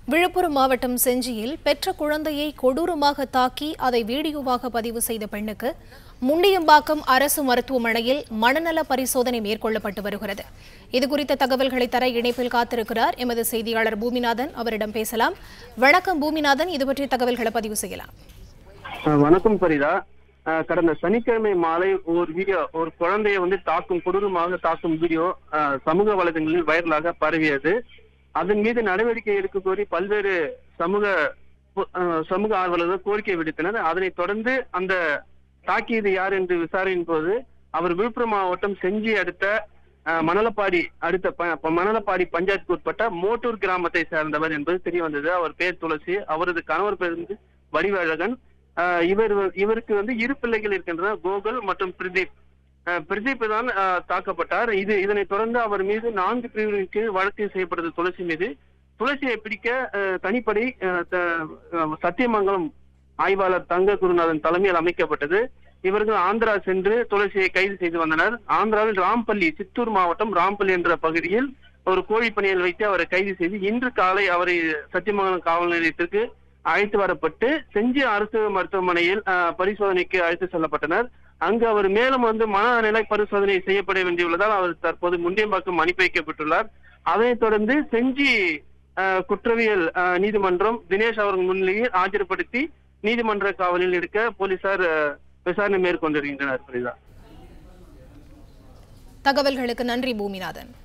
விழுப்புரம் மாவட்டம் செஞ்சியில் பெற்ற குழந்தையை கொடூரமாக தாக்கி அதை வீடியோவாக பதிவு செய்த பெண்ணுக்கு முண்டியம்பாக்கம் அரசு மருத்துவமனையில் மனநல பரிசோதனை மேற்கொள்ளப்பட்டு வருகிறது இதுகுறித்த தகவல்களை தர இணைப்பில் காத்திருக்கிறார் எமது செய்தியாளர் பூமிநாதன் அவரிடம் பேசலாம் வணக்கம் பூமிநாதன் இது பற்றிய தகவல்களை பதிவு செய்யலாம் அஹ் வணக்கம் பரிதா அஹ் கடந்த சனிக்கிழமை மாலை ஒரு வீடியோ ஒரு குழந்தையை வந்து தாக்கும் கொடூரமாக தாக்கும் வீடியோ அஹ் சமூக வலைதளங்களில் வைரலாக பரவியது அதன் மீது நடவடிக்கை எடுக்க கோரி பல்வேறு சமூக பு- அஹ் சமூக ஆர்வலர்கள் கோரிக்கை விடுத்தனர் அதனைத் தொடர்ந்து அந்த தாக்கியது யார் என்று விசாரணையின் போது அவர் விழுப்புரம் மாவட்டம் செஞ்சி அடுத்த அஹ், மணலப்பாடி அடுத்த ப- ப- மணலப்பாடி பஞ்சாயத்துக்கு உட்பட்ட மோட்டூர் கிராமத்தை சேர்ந்தவர் என்பது தெரிய வந்தது அவர் பேர் துளசி அவரது கணவர் பேர் வந்து வடிவழகன் ஆஹ் இவர் வ- இவருக்கு வந்து இரு பிள்ளைகள் இருக்கின்றனர் கோகுல் மற்றும் பிரதீப் ஆஹ் பிரதீப் தான் ஆஹ் தாக்கப்பட்டார் இது இதனைத் தொடர்ந்து அவர் மீது நான்கு பிரிவுகளின் கீழ் வழக்கு செய்யப்பட்டது துளசி மீது துளசியை பிடிக்க ஆஹ் தனிப்படை ஆஹ் த- ஆஹ் சத்தியமங்கலம் ஆய்வாளர் தங்க குருநாதன் தலைமையில் அமைக்கப்பட்டது இவர்கள் ஆந்திரா சென்று துளசியை கைது செய்து வந்தனர் ஆந்திராவில் ராம்பள்ளி சித்தூர் மாவட்டம் ராம்பள்ளி என்ற பகுதியில் ஒரு கோழி பணியில் வைத்து அவரை கைது செய்து இன்று காலை அவரை சத்தியமங்கலம் காவல் நிலையத்திற்கு அழைத்து வரப்பட்டு செஞ்சி அரசு மருத்துவமனையில் ஆஹ், பரிசோதனைக்கு அழைத்து செல்லப்பட்டனர் அங்கு அவர் மேலும் வந்து மனநிலை பரிசோதனை செய்யப்பட வேண்டியுள்ளதால் அவர் தற்போது முண்டியம்பாக்கம் அனுப்பி வைக்கப்பட்டுள்ளார் அதனைத் தொடர்ந்து செஞ்சி ஆஹ், குற்றவியல் ஆஹ், நீதிமன்றம் தினேஷ் அவர்கள் முன்னிலையில் ஆஜர்படுத்தி நீதிமன்ற காவலில் எடுக்க போலீசார் ஆஹ், விசாரணை மேற்கொண்டிருக்கின்றனர் புரியுதா தகவல்களுக்கு நன்றி பூமிநாதன்